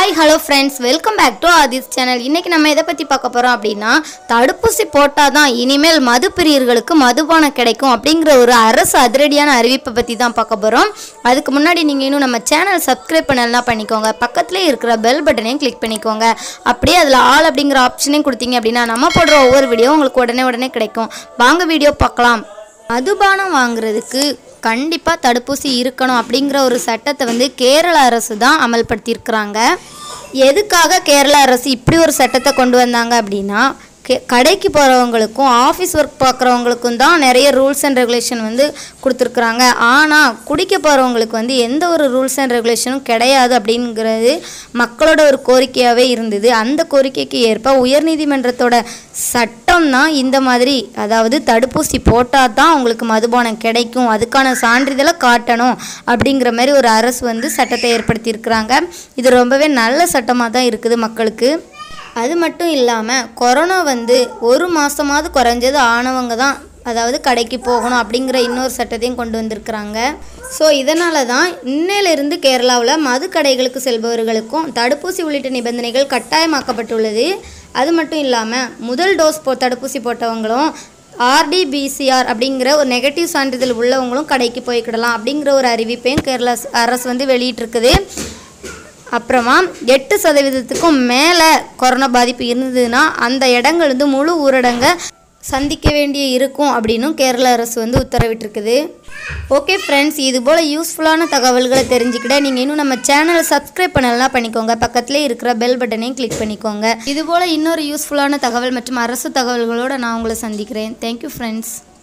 hi hello friends welcome back to Aadhi's channel இன்னைக்கு நம்ம எதை பற்றி பார்க்க போகிறோம் அப்படின்னா தடுப்பூசி போட்டால் தான் இனிமேல் மது பிரியர்களுக்கு மதுபானம் கிடைக்கும் அப்படிங்கிற ஒரு அரசு அதிரடியான அறிவிப்பை பற்றி தான் பார்க்க போகிறோம் அதுக்கு முன்னாடி நீங்கள் இன்னும் நம்ம சேனல் சப்ஸ்கிரைப் பண்ணலாம் பண்ணிக்கோங்க பக்கத்துலேயே இருக்கிற பெல் பட்டனையும் கிளிக் பண்ணிக்கோங்க அப்படியே அதில் ஆல் அப்படிங்கிற ஆப்ஷனையும் கொடுத்தீங்க அப்படின்னா நம்ம போடுற ஒவ்வொரு வீடியோ உங்களுக்கு உடனே உடனே கிடைக்கும் வாங்க வீடியோ பார்க்கலாம் மதுபானம் வாங்குறதுக்கு கண்டிப்பாக தடுப்பூசி இருக்கணும் அப்படிங்கிற ஒரு சட்டத்தை வந்து கேரள அரசு தான் அமல்படுத்தியிருக்கிறாங்க எதுக்காக கேரள அரசு இப்படி ஒரு சட்டத்தை கொண்டு வந்தாங்க அப்படின்னா கே கடைக்கு போகிறவங்களுக்கும் ஆஃபீஸ் ஒர்க் பார்க்குறவங்களுக்கும் தான் நிறைய ரூல்ஸ் அண்ட் ரெகுலேஷன் வந்து கொடுத்துருக்குறாங்க ஆனால் குடிக்க போகிறவங்களுக்கு வந்து எந்த ஒரு ரூல்ஸ் அண்ட் ரெகுலேஷனும் கிடையாது அப்படிங்கிறது மக்களோட ஒரு கோரிக்கையாகவே இருந்தது அந்த கோரிக்கைக்கு ஏற்ப உயர்நீதிமன்றத்தோட சட்டம் தான் இந்த மாதிரி அதாவது தடுப்பூசி போட்டால் தான் உங்களுக்கு மதுபானம் கிடைக்கும் அதுக்கான சான்றிதழை காட்டணும் அப்படிங்கிற மாதிரி ஒரு அரசு வந்து சட்டத்தை ஏற்படுத்தியிருக்கிறாங்க இது ரொம்பவே நல்ல சட்டமாக தான் இருக்குது மக்களுக்கு அது மட்டும் இல்லாமல் கொரோனா வந்து ஒரு மாதமாவது குறைஞ்சது ஆனவங்க தான் அதாவது கடைக்கு போகணும் அப்படிங்கிற இன்னொரு சட்டத்தையும் கொண்டு வந்திருக்கிறாங்க ஸோ இதனால தான் இன்னையிலிருந்து கேரளாவில் மது கடைகளுக்கு செல்பவர்களுக்கும் தடுப்பூசி உள்ளிட்ட நிபந்தனைகள் கட்டாயமாக்கப்பட்டுள்ளது அது மட்டும் இல்லாமல் முதல் டோஸ் போ தடுப்பூசி போட்டவங்களும் ஆர்டிபிசிஆர் அப்படிங்கிற ஒரு நெகட்டிவ் சான்றிதழ் உள்ளவங்களும் கடைக்கு போய்க்கிடலாம் அப்படிங்கிற ஒரு அறிவிப்பையும் கேரளா ஸ்- அரசு வந்து வெளியிட்டிருக்குது அப்புறமா எட்டு சதவீதத்துக்கும் மேலே கொரோனா பாதிப்பு இருந்ததுன்னா அந்த இடங்கள் வந்து முழு ஊரடங்கை சந்திக்க வேண்டிய இருக்கும் அப்படின்னும் கேரள அரசு வந்து உத்தரவிட்டிருக்குது ஓகே ஃப்ரெண்ட்ஸ் இது போல் யூஸ்ஃபுல்லான தகவல்களை தெரிஞ்சுக்கிட நீங்கள் இன்னும் நம்ம சேனலை சப்ஸ்கிரைப் பண்ணலாம் பண்ணிக்கோங்க பக்கத்துலேயே இருக்கிற பெல் பட்டனையும் கிளிக் பண்ணிக்கோங்க இது போல் இன்னொரு யூஸ்ஃபுல்லான தகவல் மற்றும் அரசு தகவல்களோடு நான் உங்களை சந்திக்கிறேன் தேங்க்யூ ஃப்ரெண்ட்ஸ்